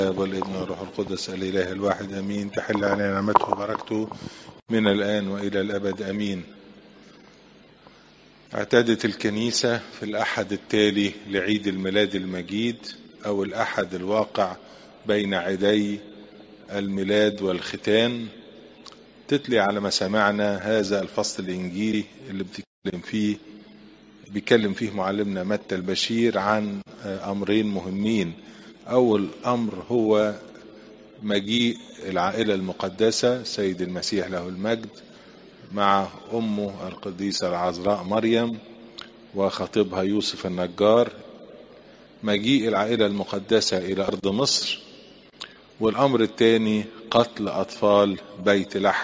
الاب والابن والروح القدس الاله الواحد امين تحل علينا نعمته وبركته من الان والى الابد امين اعتادت الكنيسه في الاحد التالي لعيد الميلاد المجيد او الاحد الواقع بين عيدي الميلاد والختان تتلي على مسامعنا هذا الفصل الانجيلي اللي بتتكلم فيه بيتكلم فيه معلمنا متى البشير عن امرين مهمين اول امر هو مجيء العائله المقدسه سيد المسيح له المجد مع امه القديسه العذراء مريم وخطيبها يوسف النجار مجيء العائله المقدسه الى ارض مصر والامر الثاني قتل اطفال بيت لحم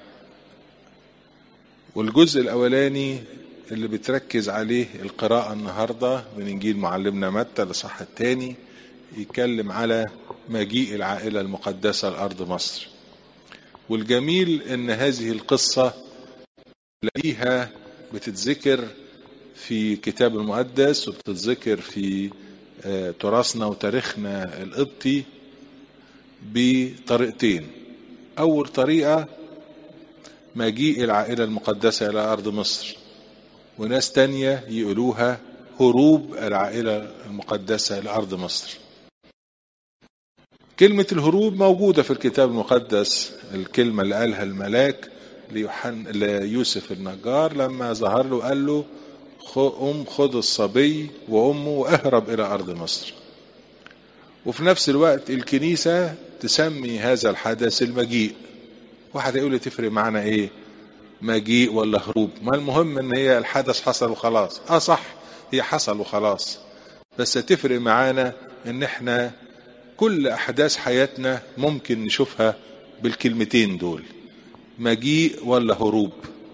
والجزء الاولاني اللي بتركز عليه القراءة النهاردة من إنجيل معلمنا متى الإصحاح الثاني يتكلم على مجيء العائلة المقدسة لأرض مصر والجميل إن هذه القصة تلاقيها بتتذكر في كتاب المقدس وبتتذكر في تراثنا وتاريخنا القبطي بطريقتين أول طريقة مجيء العائلة المقدسة إلى أرض مصر وناس تانية يقولوها هروب العائلة المقدسة لأرض مصر كلمة الهروب موجودة في الكتاب المقدس الكلمة اللي قالها الملاك ليوحن ليوسف النجار لما ظهر له قال له أم خذ الصبي وأمه واهرب إلى أرض مصر وفي نفس الوقت الكنيسة تسمي هذا الحدث المجيء واحد يقول لي تفرق معنا ايه مجيء ولا هروب ما المهم ان هي الحدث حصل وخلاص اه صح هي حصل وخلاص بس تفرق معانا ان احنا كل احداث حياتنا ممكن نشوفها بالكلمتين دول مجيء ولا هروب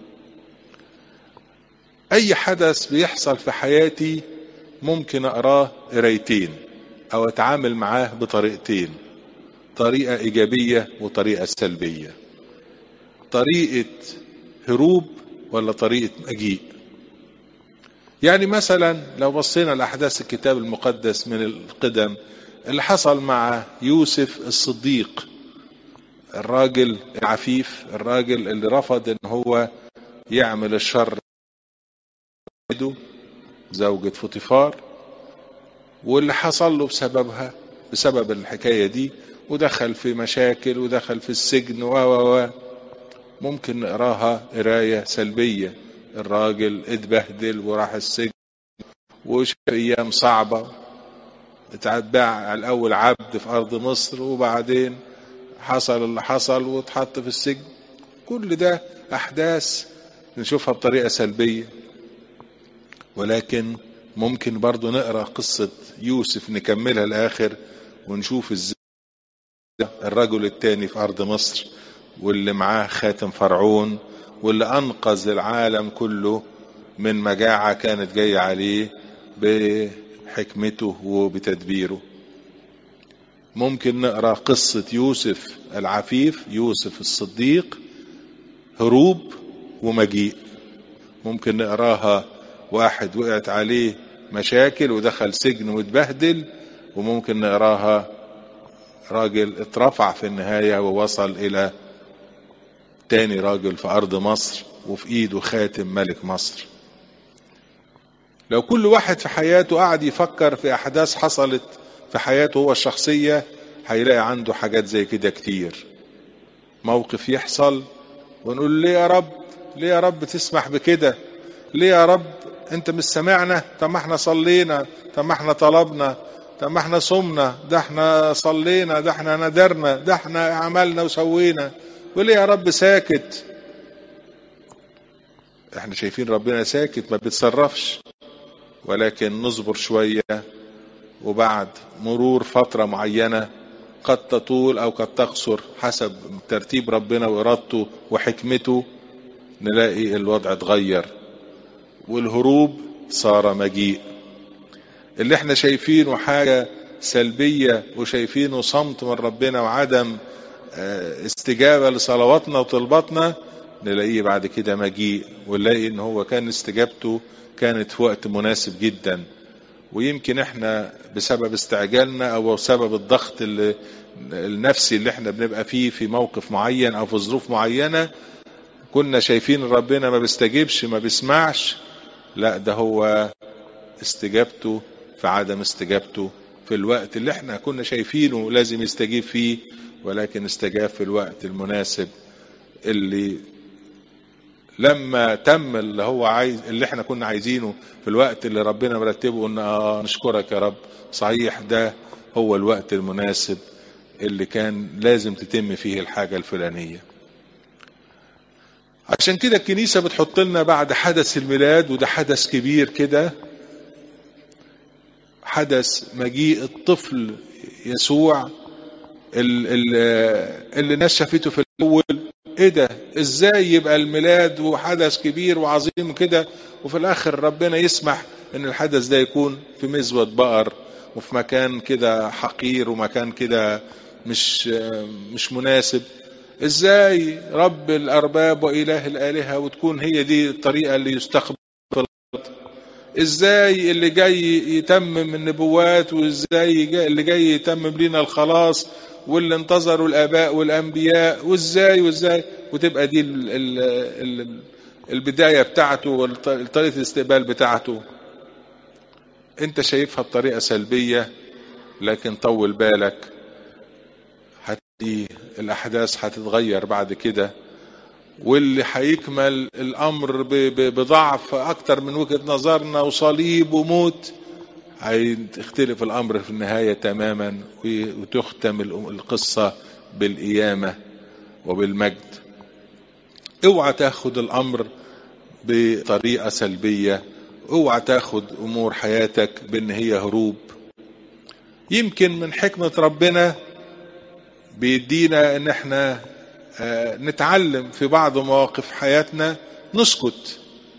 اي حدث بيحصل في حياتي ممكن اقراه قرايتين او اتعامل معاه بطريقتين طريقه ايجابيه وطريقه سلبيه طريقه هروب ولا طريقة مجيء يعني مثلا لو بصينا لأحداث الكتاب المقدس من القدم اللي حصل مع يوسف الصديق الراجل العفيف الراجل اللي رفض ان هو يعمل الشر زوجة فوتيفار واللي حصل له بسببها بسبب الحكاية دي ودخل في مشاكل ودخل في السجن و و ممكن نقراها قراية سلبية الراجل اتبهدل وراح السجن وشاف ايام صعبة اتباع الاول عبد في ارض مصر وبعدين حصل اللي حصل واتحط في السجن كل ده احداث نشوفها بطريقة سلبية ولكن ممكن برضو نقرا قصة يوسف نكملها الاخر ونشوف ازاي الرجل التاني في ارض مصر واللي معاه خاتم فرعون واللي انقذ العالم كله من مجاعة كانت جاية عليه بحكمته وبتدبيره ممكن نقرا قصة يوسف العفيف يوسف الصديق هروب ومجيء ممكن نقراها واحد وقعت عليه مشاكل ودخل سجن واتبهدل وممكن نقراها راجل اترفع في النهاية ووصل إلى تاني راجل في أرض مصر وفي إيده خاتم ملك مصر لو كل واحد في حياته قعد يفكر في أحداث حصلت في حياته هو الشخصية هيلاقي عنده حاجات زي كده كتير موقف يحصل ونقول ليه يا رب ليه يا رب تسمح بكده ليه يا رب انت مش سمعنا طب ما احنا صلينا طب ما احنا طلبنا طب ما احنا صمنا ده احنا صلينا ده احنا ندرنا ده احنا عملنا وسوينا وليه يا رب ساكت احنا شايفين ربنا ساكت ما بيتصرفش ولكن نصبر شوية وبعد مرور فترة معينة قد تطول او قد تقصر حسب ترتيب ربنا وارادته وحكمته نلاقي الوضع اتغير والهروب صار مجيء اللي احنا شايفينه حاجة سلبية وشايفينه صمت من ربنا وعدم استجابة لصلواتنا وطلباتنا نلاقيه بعد كده مجيء ونلاقي ان هو كان استجابته كانت في وقت مناسب جدا ويمكن احنا بسبب استعجالنا او بسبب الضغط اللي النفسي اللي احنا بنبقى فيه في موقف معين او في ظروف معينة كنا شايفين ربنا ما بيستجيبش ما بيسمعش لا ده هو استجابته في عدم استجابته في الوقت اللي احنا كنا شايفينه لازم يستجيب فيه ولكن استجاب في الوقت المناسب اللي لما تم اللي هو عايز اللي احنا كنا عايزينه في الوقت اللي ربنا مرتبه قلنا اه نشكرك يا رب صحيح ده هو الوقت المناسب اللي كان لازم تتم فيه الحاجة الفلانية عشان كده الكنيسة بتحط لنا بعد حدث الميلاد وده حدث كبير كده حدث مجيء الطفل يسوع اللي الناس شافته في الاول ايه ده ازاي يبقى الميلاد وحدث كبير وعظيم كده وفي الاخر ربنا يسمح ان الحدث ده يكون في مزود بقر وفي مكان كده حقير ومكان كده مش مش مناسب ازاي رب الارباب واله الالهه وتكون هي دي الطريقه اللي يستقبل في الارض ازاي اللي جاي يتمم النبوات وازاي اللي جاي يتمم لنا الخلاص واللي انتظروا الاباء والانبياء وازاي وازاي وتبقى دي ال ال ال البدايه بتاعته وطريقه الاستقبال بتاعته انت شايفها بطريقه سلبيه لكن طول بالك هتلاقي الاحداث هتتغير بعد كده واللي هيكمل الامر بضعف اكتر من وجهه نظرنا وصليب وموت هيختلف الامر في النهايه تماما وتختم القصه بالقيامه وبالمجد اوعى تاخد الامر بطريقه سلبيه اوعى تاخد امور حياتك بان هي هروب يمكن من حكمه ربنا بيدينا ان احنا نتعلم في بعض مواقف حياتنا نسكت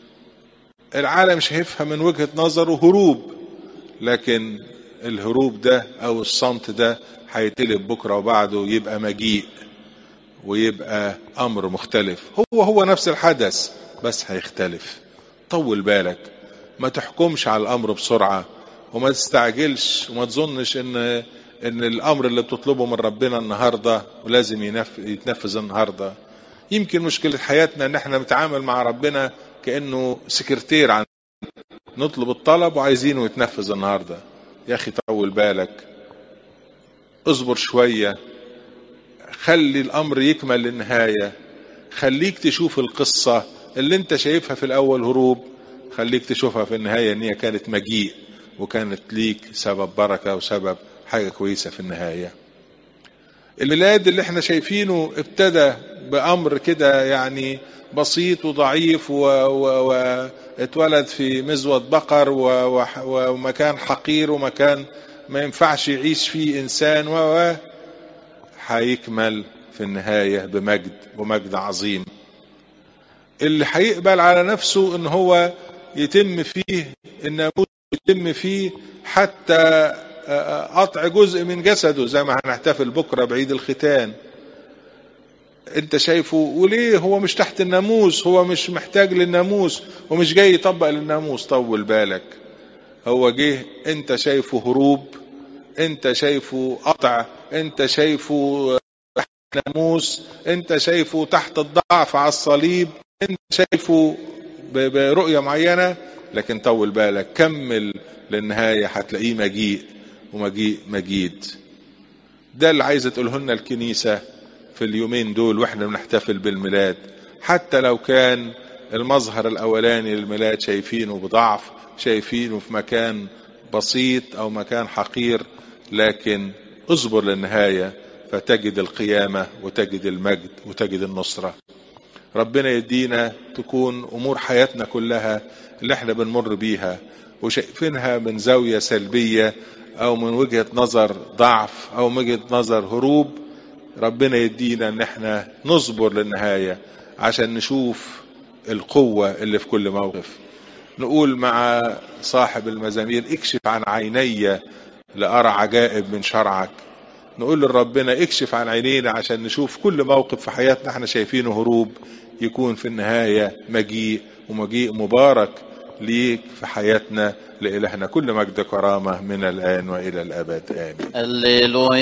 العالم شايفها من وجهة نظره هروب لكن الهروب ده او الصمت ده هيتقلب بكره وبعده يبقى مجيء ويبقى امر مختلف هو هو نفس الحدث بس هيختلف طول بالك ما تحكمش على الامر بسرعه وما تستعجلش وما تظنش ان ان الامر اللي بتطلبه من ربنا النهارده ولازم يتنفذ النهارده يمكن مشكله حياتنا ان احنا بنتعامل مع ربنا كانه سكرتير عن نطلب الطلب وعايزينه يتنفذ النهارده يا اخي طول بالك اصبر شويه خلي الامر يكمل للنهايه خليك تشوف القصه اللي انت شايفها في الاول هروب خليك تشوفها في النهايه ان هي كانت مجيء وكانت ليك سبب بركه وسبب حاجة كويسة في النهاية الميلاد اللي احنا شايفينه ابتدى بأمر كده يعني بسيط وضعيف واتولد في مزود بقر ومكان حقير ومكان ما ينفعش يعيش فيه إنسان و هيكمل في النهاية بمجد ومجد عظيم اللي هيقبل على نفسه ان هو يتم فيه الناموس يتم فيه حتى قطع جزء من جسده زي ما هنحتفل بكره بعيد الختان انت شايفه وليه هو مش تحت الناموس هو مش محتاج للناموس ومش جاي يطبق للناموس طول بالك هو جه انت شايفه هروب انت شايفه قطع انت شايفه تحت الناموس انت شايفه تحت الضعف على الصليب انت شايفه برؤية معينة لكن طول بالك كمل للنهاية هتلاقيه مجيء ومجيء مجيد ده اللي عايزة تقوله لنا الكنيسة في اليومين دول واحنا بنحتفل بالميلاد حتى لو كان المظهر الاولاني للميلاد شايفينه بضعف شايفينه في مكان بسيط او مكان حقير لكن اصبر للنهاية فتجد القيامة وتجد المجد وتجد النصرة ربنا يدينا تكون امور حياتنا كلها اللي احنا بنمر بيها وشايفينها من زاوية سلبية او من وجهة نظر ضعف او من وجهة نظر هروب ربنا يدينا ان احنا نصبر للنهاية عشان نشوف القوة اللي في كل موقف نقول مع صاحب المزامير اكشف عن عيني لأرى عجائب من شرعك نقول لربنا اكشف عن عينينا عشان نشوف كل موقف في حياتنا احنا شايفينه هروب يكون في النهاية مجيء ومجيء مبارك ليك في حياتنا لإلهنا كل مجد كرامة من الآن وإلى الأبد آمين هللويا